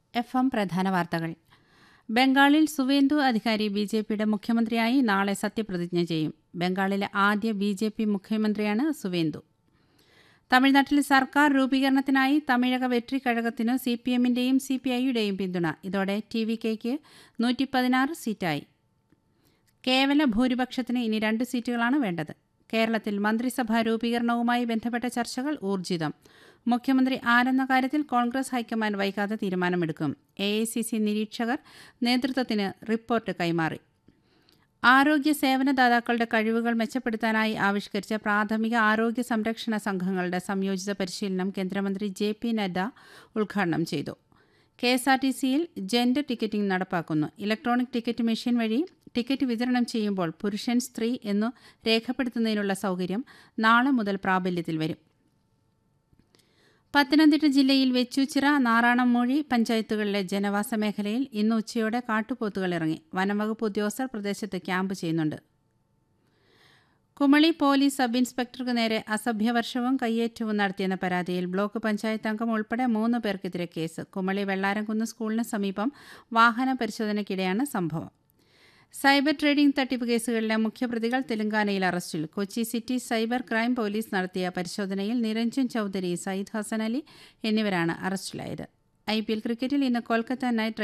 F M പ്രധാന വാർത്തകൾ ബംഗാളിൽ സുവേന്ദു അധികാരി ബി ജെ പിയുടെ മുഖ്യമന്ത്രിയായി നാളെ സത്യപ്രതിജ്ഞ ചെയ്യും ബംഗാളിലെ ആദ്യ ബി ജെ പി മുഖ്യമന്ത്രിയാണ് സുവേന്ദു തമിഴ്നാട്ടിൽ സർക്കാർ രൂപീകരണത്തിനായി തമിഴക വെട്രി കഴകത്തിനു സി പി എമ്മിൻ്റെയും സി പി ഐയുടെയും പിന്തുണ ഇതോടെ ടി വി കെയ്ക്ക് നൂറ്റി പതിനാറ് സീറ്റായി കേവല ഭൂരിപക്ഷത്തിന് ഇനി രണ്ട് സീറ്റുകളാണ് വേണ്ടത് കേരളത്തിൽ മന്ത്രിസഭാ രൂപീകരണവുമായി ബന്ധപ്പെട്ട ചർച്ചകൾ ഊർജിതം മുഖ്യമന്ത്രി ആരെന്ന കാര്യത്തിൽ കോൺഗ്രസ് ഹൈക്കമാൻഡ് വൈകാതെ തീരുമാനമെടുക്കും എ ഐ സി സി നിരീക്ഷകർ നേതൃത്വത്തിന് റിപ്പോർട്ട് കൈമാറി ആരോഗ്യ സേവനദാതാക്കളുടെ കഴിവുകൾ മെച്ചപ്പെടുത്താനായി ആവിഷ്കരിച്ച പ്രാഥമിക ആരോഗ്യ സംരക്ഷണ സംഘങ്ങളുടെ സംയോജിത പരിശീലനം കേന്ദ്രമന്ത്രി ജെ പി നദ്ദ ഉദ്ഘാടനം ചെയ്തു കെ എസ് ആർ ടി സിയിൽ ജെൻഡർ ടിക്കറ്റിംഗ് നടപ്പാക്കുന്നു ഇലക്ട്രോണിക് ടിക്കറ്റ് മെഷീൻ വഴി ടിക്കറ്റ് വിതരണം ചെയ്യുമ്പോൾ പുരുഷൻ സ്ത്രീ എന്നു രേഖപ്പെടുത്തുന്നതിനുള്ള സൗകര്യം നാളെ മുതൽ പ്രാബല്യത്തിൽ വരും പത്തനംതിട്ട ജില്ലയിൽ വെച്ചൂച്ചിറ നാറാണംമൂഴി പഞ്ചായത്തുകളിലെ ജനവാസ മേഖലയിൽ ഇന്ന് ഉച്ചയോടെ കാട്ടുപോത്തുകൾ ഇറങ്ങി വനംവകുപ്പ് ഉദ്യോഗസ്ഥർ പ്രദേശത്ത് ക്യാമ്പ് ചെയ്യുന്നുണ്ട് കുമളി പോലീസ് സബ് ഇൻസ്പെക്ടർക്ക് നേരെ അസഭ്യവർഷവും കയ്യേറ്റവും നടത്തിയെന്ന പരാതിയിൽ ബ്ലോക്ക് പഞ്ചായത്ത് അംഗം ഉൾപ്പെടെ മൂന്ന് പേർക്കെതിരെ കേസ് കുമളി വെള്ളാരംകുന്ന് സ്കൂളിന് സമീപം വാഹന പരിശോധനയ്ക്കിടെയാണ് സംഭവം സൈബർ ട്രേഡിംഗ് തട്ടിപ്പ് കേസുകളിലെ മുഖ്യപ്രതികൾ തെലങ്കാനയിൽ അറസ്റ്റിൽ Kochi city cyber crime police നടത്തിയ പരിശോധനയിൽ നിരഞ്ജൻ ചൌധരി സയ്യിദ് ഹസൻ അലി എന്നിവരാണ് അറസ്റ്റിലായത് ഐ പി എൽ ക്രിക്കറ്റിൽ ഇന്ന് കൊൽക്കത്ത നൈറ്റ്